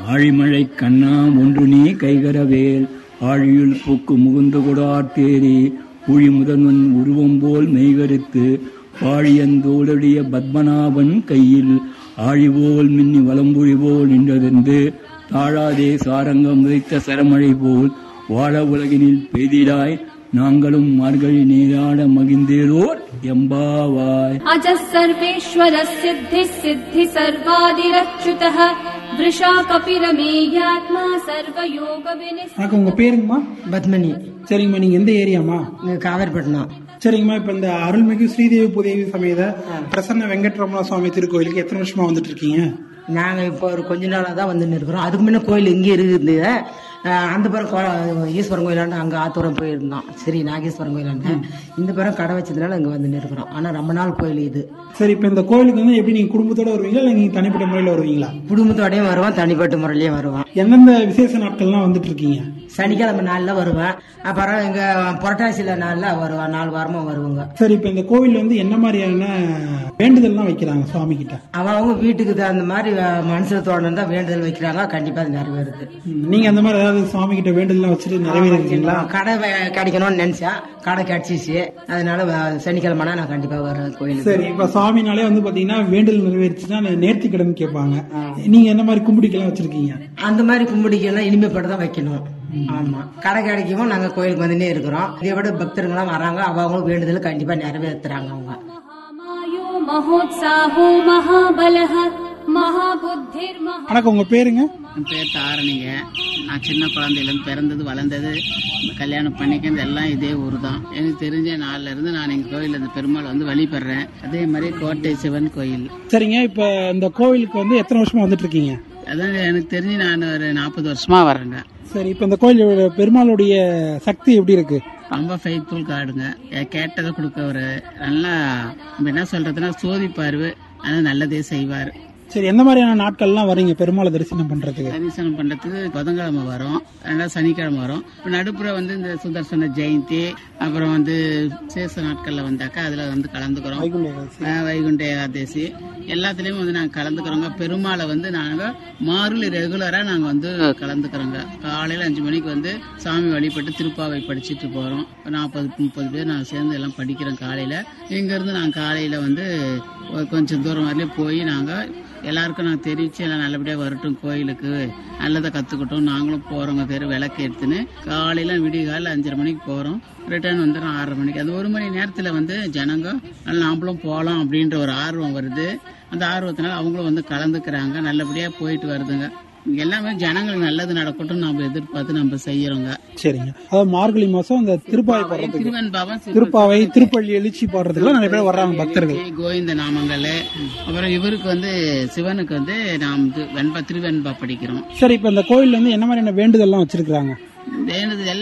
ஆழிமழை கண்ணா ஒன்று நீ கைகரவேல் ஆழியுள் பூக்கு முகுந்து கொடார்த்தேரி ஊழி முதல்வன் உருவம் போல் மெய்கருத்து பாழியந்தோளுடைய பத்மநாபன் கையில் ஆழிபோல் மின்னி வலம்புழி போல் நின்றதென்று தாழாதே சாரங்கம் உதைத்த சரமழை போல் வாழ உலகினில் பெய்திடாய் நாங்களும் மார்கழி நீராட மகிழ்ந்தேரோர் எம்பாவாய் अजः सर्वेश्वरः सिद्धिः सिद्धि सर्वादिरच्युतः वृषा कपिरमेयात्मा सर्वयोगविनिः வணக்கம் உங்க பேருங்கம்மா பத்மினி சரிங்கம்மா நீங்க எந்த ஏரியாம்மா இங்க காவேரிப்பட்டினம் சரிங்கம்மா இப்ப இந்த அருள்மிகு ஸ்ரீதேவி புதேவி சமேத பிரசன்ன வெங்கட்ரமண சுவாமி திருக்கோயிலுக்கு எத்தனை வருஷமா வந்துட்டு இருக்கீங்க நாங்க இப்போ ஒரு கொஞ்ச நாளா தான் வந்துன்னு இருக்கிறோம் அதுக்கு முன்ன கோயில் இங்கே இருக்குது அஹ் அந்த புறம் கோ- ஈஸ்வரன் கோயிலாண்ட அங்க ஆத்தூரம் போயிருந்தோம் சரி நாகேஸ்வரன் கோயிலாண்ட இந்த புறம் கடை வச்சதுனால இங்க வந்துன்னு இருக்கிறோம் ஆனா ரொம்ப நாள் கோயில் இது சரி இப்ப இந்த கோயிலுக்கு வந்து எப்படி நீங்க குடும்பத்தோட வருவீங்களா இல்ல நீங்க தனிப்பட்ட முறையில வருவீங்களா குடும்பத்தோடயும் வருவோம் தனிப்பட்ட முறையிலயும் வருவோம் எந்தெந்த விசேஷ நாட்கள்லாம் வந்துட்டு இருக்கீங்க சனிக்கிழமை நாள்ல வருவேன் அப்புறம் இங்க புரட்டாசியில நாள்ல வருவேன் நாலு வாரமா வருவாங்க சரி இப்ப இந்த கோவில் வந்து என்ன மாதிரியான வேண்டுதல்லாம் வைக்கிறாங்க சுவாமி கிட்ட அவங்க அவங்க வீட்டுக்கு தகுந்த மாதிரி அஹ், மனசுல தோணும் தான் வேண்டுதல் வைக்கிறாங்க கண்டிப்பா அது நிறைவேறுது ம், நீங்க அந்த மாதிரி ஏதாவது சுவாமி கிட்ட வேண்டுதல்லாம் வச்சுட்டு நிறைவேறிருக்கீங்களா கடை வே- கிடைக்கணும்னு நினைச்சேன் கடை கிடைச்சிச்சு அதனால வ- சனிக்கிழமைனா நான் கண்டிப்பா வரேன் கோயிலுக்கு சரி இப்ப சுவாமினாலே வந்து பாத்தீங்கன்னா வேண்டுதல் நிறைவேறிச்சுன்னா நேர்த்தி கடன் கேட்பாங்க நீங்க என்ன மாதிரி கும்பிடிக்கெல்லாம் வச்சிருக்கீங்க அந்த மாதிரி கும்பிடிக்கெல்லாம் இனிமேப்பட்டு தான் வைக்கணும் ஆமா கடை கிடைக்கவும் நாங்க கோயிலுக்கு வந்துட்டே இருக்கிறோம் இதை விட பக்தர்கள்லாம் வராங்க அவங்களும் வேண்டுதல் கண்டிப்பா நிறைவேற்றுறாங்க அவங்க महामायो महोत्साहो महाबलः महाबुद्धिर्महा வணக்கம் உங்க பேருங்க என் பேர் தாரணிங்க நான் சின்ன குழந்தையிலேருந்து பிறந்தது வளர்ந்தது கல்யாணம் பண்ணிக்கிறது எல்லாம் இதே ஊர் தான் எனக்கு தெரிஞ்ச நாள்ல இருந்து நான் எங்கள் கோயில் இந்த பெருமாள் வந்து வழிபடுறேன் அதே மாதிரி கோட்டை சிவன் கோயில் சரிங்க இப்ப இந்த கோவிலுக்கு வந்து எத்தனை வருஷமா வந்துட்டு இருக்கீங்க அதான் எனக்கு தெரிஞ்சு நான் ஒரு நாற்பது வருஷமா வரேங்க சரி இப்ப இந்த கோயில் பெருமாளுடைய சக்தி எப்படி இருக்கு ரொம்ப ஃபெய்த்ஃபுல் காடுங்க எ- கேட்டதை கொடுக்கவர் நல்லா நம்ம என்ன சொல்றதுன்னா சோதிப்பாரு ஆனால் நல்லதே செய்வார் சரி எந்த மாதிரியான நாட்கள்லாம் வரீங்க பெருமாளை தரிசனம் பண்றதுக்கு தரிசனம் பண்றதுக்கு புதன்கிழமை வரும் ரெண்டாவது சனிக்கிழமை வரும் இப்ப நடுப்புற வந்து இந்த சுதர்சன ஜெயந்தி அப்புறம் வந்து சேஷ நாட்கள்ல வந்தாக்கா அதுல வந்து கலந்துக்கிறோம் ஆஹ் வைகுண்ட ஏகாதசி எல்லாத்துலயும் வந்து நாங்க கலந்துக்கிறோங்க பெருமாளை வந்து நாங்க மாறுல ரெகுலரா நாங்க வந்து கலந்துக்கிறோங்க காலையில அஞ்சு மணிக்கு வந்து சாமி வழிபட்டு திருப்பாவை படிச்சுட்டு போறோம் நாற்பது முப்பது பேர் நாங்க சேர்ந்து எல்லாம் படிக்கிறோம் காலையில இங்க இருந்து நாங்க காலையில வந்து ஒரு கொஞ்சம் தூரம் வரலையும் போய் நாங்க எல்லாருக்கும் நான் தெரிவிச்சு எல்லாம் நல்லபடியாக வரட்டும் கோயிலுக்கு நல்லதை கற்றுக்கிட்டோம் நாங்களும் போகிறோங்க தெரு விளக்கு எடுத்துன்னு காலையில் விடிய காலையில் அஞ்சரை மணிக்கு போகிறோம் ரிட்டர்ன் வந்துடும் ஆறரை மணிக்கு அந்த ஒரு மணி நேரத்தில் வந்து ஜனங்க நல்லா நாமளும் போகலாம் அப்படின்ற ஒரு ஆர்வம் வருது அந்த ஆர்வத்தினால அவங்களும் வந்து கலந்துக்கிறாங்க நல்லபடியாக போயிட்டு வருதுங்க இங்க எல்லாமே ஜனங்களுக்கு நல்லது நடக்கட்டும் நம்ம எதிர்பார்த்து நம்ம செய்யறோங்க சரிங்க அதாவது மார்கழி மாசம் இந்த திருப்பாவை பாடுறதுக்கு திருவன்பாவம் திருப்பாவை திருப்பள்ளி எழுச்சி பாடுறதுக்குலாம் நிறைய பேர் வர்றாங்க பக்தர்கள் ஸ்ரீ கோவிந்த நாமங்கள் அப்புறம் இவருக்கு வந்து சிவனுக்கு வந்து நாம் இது வெண்பா திருவெண்பா படிக்கிறோம் சரி இப்ப இந்த கோயில் வந்து என்ன மாதிரியான வேண்டுதல்லாம் வச்சிருக்காங்க வேண்டது